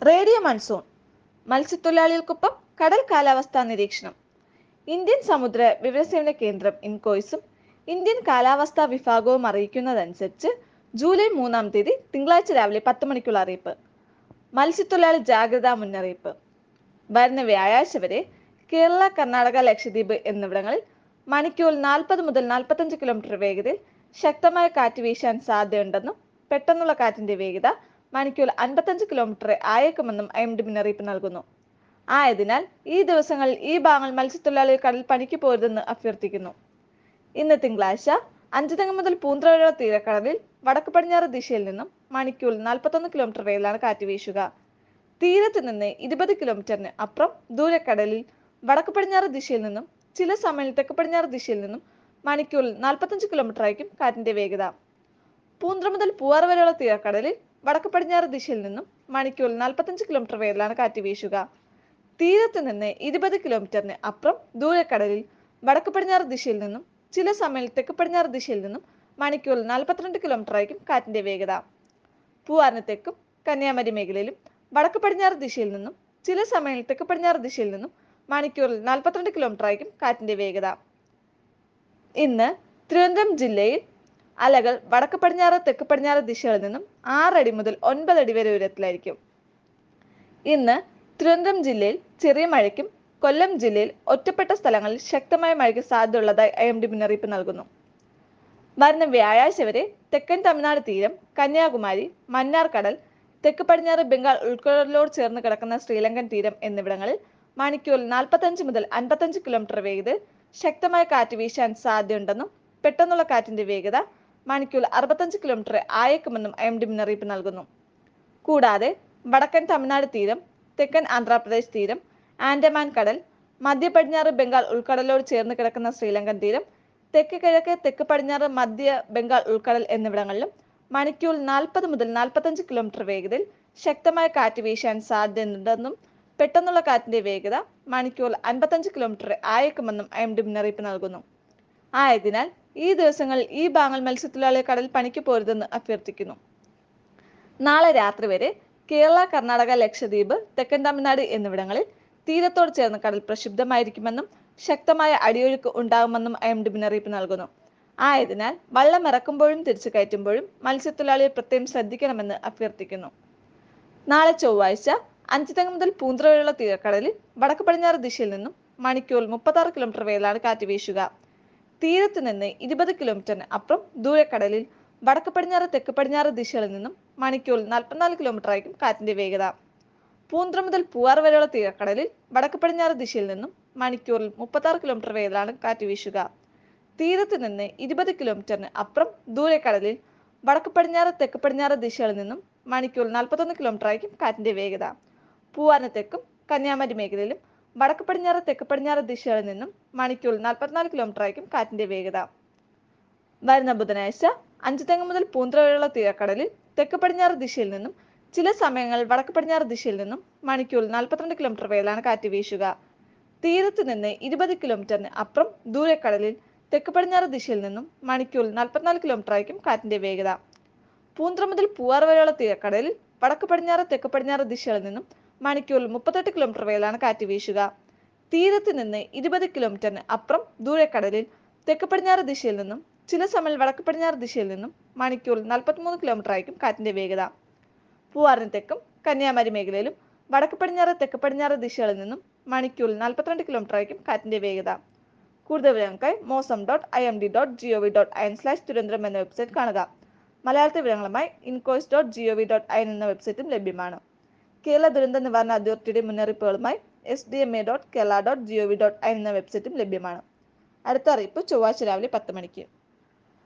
radio monsoon മത്സ്യത്തൊഴിലാളികൾക്കൊപ്പം കടൽ കാലാവസ്ഥാ നിരീക്ഷണം ഇന്ത്യൻ സമുദ്ര വിവരസേവന കേന്ദ്രം ഇൻകോയ്സും ഇന്ത്യൻ കാലാവസ്ഥാ വിഭാഗവും അറിയിക്കുന്നതനുസരിച്ച് ജൂലൈ മൂന്നാം തീയതി തിങ്കളാഴ്ച രാവിലെ പത്ത് മണിക്കുള്ള അറിയിപ്പ് മത്സ്യത്തൊഴിലാളി ജാഗ്രതാ മുന്നറിയിപ്പ് വരുന്ന വ്യാഴാഴ്ച വരെ കേരള കർണാടക ലക്ഷദ്വീപ് എന്നിവിടങ്ങളിൽ മണിക്കൂറിൽ നാൽപ്പത് മുതൽ നാൽപ്പത്തഞ്ച് കിലോമീറ്റർ വേഗതയിൽ ശക്തമായ കാറ്റ് വീശാൻ സാധ്യതയുണ്ടെന്നും പെട്ടെന്നുള്ള കാറ്റിന്റെ വേഗത മണിക്കൂറിൽ അൻപത്തഞ്ച് കിലോമീറ്റർ ആയേക്കുമെന്നും ഐ എം ഡി മുന്നറിയിപ്പ് നൽകുന്നു ആയതിനാൽ ഈ ദിവസങ്ങളിൽ ഈ ഭാഗങ്ങൾ മത്സ്യത്തൊഴിലാളികൾ കടൽ പണിക്ക് പോരുതെന്ന് അഭ്യർത്ഥിക്കുന്നു ഇന്ന് തിങ്കളാഴ്ച അഞ്ചുതെങ്ങ് മുതൽ പൂന്തറ വരെയുള്ള തീരക്കടലിൽ വടക്ക് പടിഞ്ഞാറ് ദിശയിൽ നിന്നും മണിക്കൂറിൽ നാൽപ്പത്തൊന്ന് കിലോമീറ്റർ വേഗത്തിലാണ് കാറ്റ് വീശുക തീരത്ത് നിന്ന് ഇരുപത് കിലോമീറ്ററിന് അപ്പുറം ദൂരക്കടലിൽ വടക്ക് പടിഞ്ഞാറ് ദിശയിൽ നിന്നും ചില സമയം തെക്ക് പടിഞ്ഞാറ് ദിശയിൽ നിന്നും മണിക്കൂറിൽ നാൽപ്പത്തഞ്ച് കിലോമീറ്റർ ആയിരിക്കും കാറ്റിന്റെ വേഗത പൂന്തറ മുതൽ പൂവാർ വരെയുള്ള തീരക്കടലിൽ വടക്ക് പടിഞ്ഞാറ് ദിശയിൽ നിന്നും മണിക്കൂറിൽ നാൽപ്പത്തഞ്ച് കിലോമീറ്റർ വേഗത്തിലാണ് കാറ്റ് വീശുക തീരത്ത് നിന്ന് ഇരുപത് കിലോമീറ്ററിന് അപ്പുറം ദൂരക്കടലിൽ വടക്ക് പടിഞ്ഞാറ് ദിശയിൽ നിന്നും ചില സമയം തെക്ക് പടിഞ്ഞാറ് ദിശയിൽ നിന്നും മണിക്കൂറിൽ നാൽപ്പത്തിരണ്ട് കിലോമീറ്റർ ആയിരിക്കും കാറ്റിന്റെ വേഗത പൂവാറിന് തെക്കും കന്യാകുമാരി മേഖലയിലും വടക്ക് പടിഞ്ഞാറ് ദിശയിൽ നിന്നും ചില സമയം തെക്ക് പടിഞ്ഞാറ് ദിശയിൽ നിന്നും മണിക്കൂറിൽ നാൽപ്പത്തിരണ്ട് കിലോമീറ്റർ ആയിരിക്കും കാറ്റിന്റെ വേഗത ഇന്ന് തിരുവനന്തപുരം ജില്ലയിൽ അലകൾ വടക്ക് പടിഞ്ഞാറ് തെക്ക് പടിഞ്ഞാറ് ദിശകളിൽ നിന്നും ആറടി മുതൽ ഒൻപത് അടി വരെ ഉയരത്തിലായിരിക്കും ഇന്ന് തിരുവനന്തപുരം ജില്ലയിൽ ചെറിയ മഴയ്ക്കും കൊല്ലം ജില്ലയിൽ ഒറ്റപ്പെട്ട സ്ഥലങ്ങളിൽ ശക്തമായ മഴയ്ക്ക് സാധ്യതയുള്ളതായി ഐ എം ഡി മുന്നറിയിപ്പ് നൽകുന്നു വരുന്ന വ്യാഴാഴ്ച വരെ തെക്കൻ തമിഴ്നാട് തീരം കന്യാകുമാരി മന്നാർ കടൽ തെക്ക് പടിഞ്ഞാറ് ബംഗാൾ ഉൾക്കടലിനോട് ചേർന്ന് കിടക്കുന്ന ശ്രീലങ്കൻ തീരം എന്നിവിടങ്ങളിൽ മണിക്കൂറിൽ നാൽപ്പത്തഞ്ച് മുതൽ അൻപത്തഞ്ച് കിലോമീറ്റർ വേഗതയിൽ ശക്തമായ കാറ്റ് വീശാൻ സാധ്യതയുണ്ടെന്നും പെട്ടെന്നുള്ള കാറ്റിന്റെ വേഗത മണിക്കൂറിൽ അറുപത്തഞ്ച് കിലോമീറ്റർ ആയേക്കുമെന്നും ഐ എം ഡി മുന്നറിയിപ്പ് നൽകുന്നു കൂടാതെ വടക്കൻ തമിഴ്നാട് തീരം തെക്കൻ ആന്ധ്രാപ്രദേശ് തീരം ആൻഡമാൻ കടൽ മധ്യ പടിഞ്ഞാറ് ബംഗാൾ ഉൾക്കടലോട് ചേർന്ന് കിടക്കുന്ന ശ്രീലങ്കൻ തീരം തെക്ക് കിഴക്ക് തെക്ക് പടിഞ്ഞാറ് മധ്യ ബംഗാൾ ഉൾക്കടൽ എന്നിവിടങ്ങളിലും മണിക്കൂറിൽ നാൽപ്പത് മുതൽ നാൽപ്പത്തഞ്ച് കിലോമീറ്റർ വേഗതയിൽ ശക്തമായ കാറ്റ് വീശാൻ സാധ്യതയുണ്ടെന്നും പെട്ടെന്നുള്ള കാറ്റിന്റെ വേഗത മണിക്കൂറിൽ അൻപത്തഞ്ച് കിലോമീറ്റർ ആയേക്കുമെന്നും ഐ എം ഡി മുന്നറിയിപ്പ് നൽകുന്നു ആയതിനാൽ ഈ ദിവസങ്ങളിൽ ഈ ഭാഗങ്ങൾ മത്സ്യത്തൊഴിലാളികൾ കടൽ പണിക്ക് പോരുതെന്ന് അഭ്യർത്ഥിക്കുന്നു നാളെ രാത്രി വരെ കേരള കർണാടക ലക്ഷദ്വീപ് തെക്കൻ തമിഴ്നാട് എന്നിവിടങ്ങളിൽ തീരത്തോട് ചേർന്ന് കടൽ പ്രക്ഷുബ്ധമായിരിക്കുമെന്നും ശക്തമായ അടിയൊഴുക്ക് ഉണ്ടാകുമെന്നും ഐ എം ഡി മുന്നറിയിപ്പ് നൽകുന്നു ആയതിനാൽ വള്ളം ഇറക്കുമ്പോഴും തിരിച്ചു കയറ്റുമ്പോഴും മത്സ്യത്തൊഴിലാളികൾ പ്രത്യേകം ശ്രദ്ധിക്കണമെന്ന് അഭ്യർത്ഥിക്കുന്നു നാളെ ചൊവ്വാഴ്ച അഞ്ചുതെങ്ങ് മുതൽ പൂന്തറ വരെയുള്ള തീരക്കടലിൽ വടക്ക് പടിഞ്ഞാറ് ദിശയിൽ നിന്നും മണിക്കൂറിൽ മുപ്പത്തി ആറ് കിലോമീറ്റർ വേഗത്തിലാണ് കാറ്റ് വീശുക തീരത്ത് നിന്ന് ഇരുപത് കിലോമീറ്ററിന് അപ്പുറം ദൂരക്കടലിൽ വടക്ക് പടിഞ്ഞാറ് തെക്ക് പടിഞ്ഞാറ് ദിശകളിൽ നിന്നും മണിക്കൂറിൽ നാൽപ്പത്തിനാല് കിലോമീറ്റർ ആയിരിക്കും കാറ്റിന്റെ വേഗത പൂന്തറ മുതൽ പൂവാർ വരെയുള്ള തീരക്കടലിൽ വടക്ക് പടിഞ്ഞാറ് ദിശയിൽ നിന്നും മണിക്കൂറിൽ മുപ്പത്തി ആറ് കിലോമീറ്റർ വേഗത്തിലാണ് കാറ്റ് വീശുക തീരത്ത് നിന്ന് ഇരുപത് കിലോമീറ്ററിന് അപ്പുറം ദൂരക്കടലിൽ വടക്ക് പടിഞ്ഞാറ് തെക്ക് പടിഞ്ഞാറ് ദിശകളിൽ നിന്നും മണിക്കൂറിൽ നാൽപ്പത്തൊന്ന് കിലോമീറ്റർ ആയിരിക്കും കാറ്റിന്റെ വേഗത പൂവാറിന് തെക്കും കന്യാകുമാരി മേഖലയിലും വടക്ക് പടിഞ്ഞാറ് തെക്ക് പടിഞ്ഞാറ് ദിശകളിൽ നിന്നും മണിക്കൂറിൽ നാൽപ്പത്തിനാല് കിലോമീറ്റർ ആയിരിക്കും കാറ്റിന്റെ വേഗത വരുന്ന ബുധനാഴ്ച അഞ്ചുതെങ്ങ് മുതൽ പൂന്തറ വരെയുള്ള തീരക്കടലിൽ തെക്ക് പടിഞ്ഞാറ് ദിശയിൽ നിന്നും ചില സമയങ്ങളിൽ വടക്ക് പടിഞ്ഞാറ് ദിശയിൽ നിന്നും മണിക്കൂറിൽ നാൽപ്പത്തിരണ്ട് കിലോമീറ്റർ വേഗത്തിലാണ് കാറ്റ് വീശുക തീരത്ത് നിന്ന് ഇരുപത് കിലോമീറ്ററിന് അപ്പുറം ദൂരക്കടലിൽ തെക്ക് പടിഞ്ഞാറ് ദിശയിൽ നിന്നും മണിക്കൂറിൽ നാൽപ്പത്തിനാല് കിലോമീറ്റർ ആയിരിക്കും കാറ്റിന്റെ വേഗത പൂന്തറ മുതൽ പൂവാർ വരെയുള്ള തീരക്കടലിൽ വടക്ക് പടിഞ്ഞാറ് തെക്ക് പടിഞ്ഞാറ് ദിശകളിൽ നിന്നും മണിക്കൂറിൽ മുപ്പത്തെട്ട് കിലോമീറ്റർ വേഗത്തിലാണ് കാറ്റ് വീശുക തീരത്ത് നിന്ന് ഇരുപത് കിലോമീറ്ററിന് അപ്പുറം ദൂരക്കടലിൽ തെക്ക് പടിഞ്ഞാറ് ദിശയിൽ നിന്നും ചില സമയം വടക്ക് പടിഞ്ഞാറ് ദിശയിൽ നിന്നും മണിക്കൂറിൽ നാൽപ്പത്തിമൂന്ന് കിലോമീറ്റർ ആയിരിക്കും കാറ്റിന്റെ വേഗത പൂവാറിന് തെക്കും കന്യാകുമാരി മേഖലയിലും വടക്ക് പടിഞ്ഞാറ് തെക്ക് പടിഞ്ഞാറ് ദിശകളിൽ നിന്നും മണിക്കൂറിൽ നാൽപ്പത്തിരണ്ട് കിലോമീറ്റർ ആയിരിക്കും കാറ്റിന്റെ വേഗത കൂടുതൽ വിവരങ്ങൾക്കായി mausam dot I M D dot G O V dot I N slash Thiruvananthapuram എന്ന വെബ്സൈറ്റ് കാണുക മലയാളത്തിൽ വിവരങ്ങളുമായി INCOIS dot G O V dot I N എന്ന വെബ്സൈറ്റും ലഭ്യമാണ് കേരള ദുരന്ത നിവാരണ അതോറിറ്റിയുടെ മുന്നറിയിപ്പുകളുമായി S D M A dot Kerala dot G O V dot I N എന്ന വെബ്സൈറ്റും ലഭ്യമാണ് അടുത്ത അറിയിപ്പ് ചൊവ്വാഴ്ച രാവിലെ പത്ത് മണിക്ക്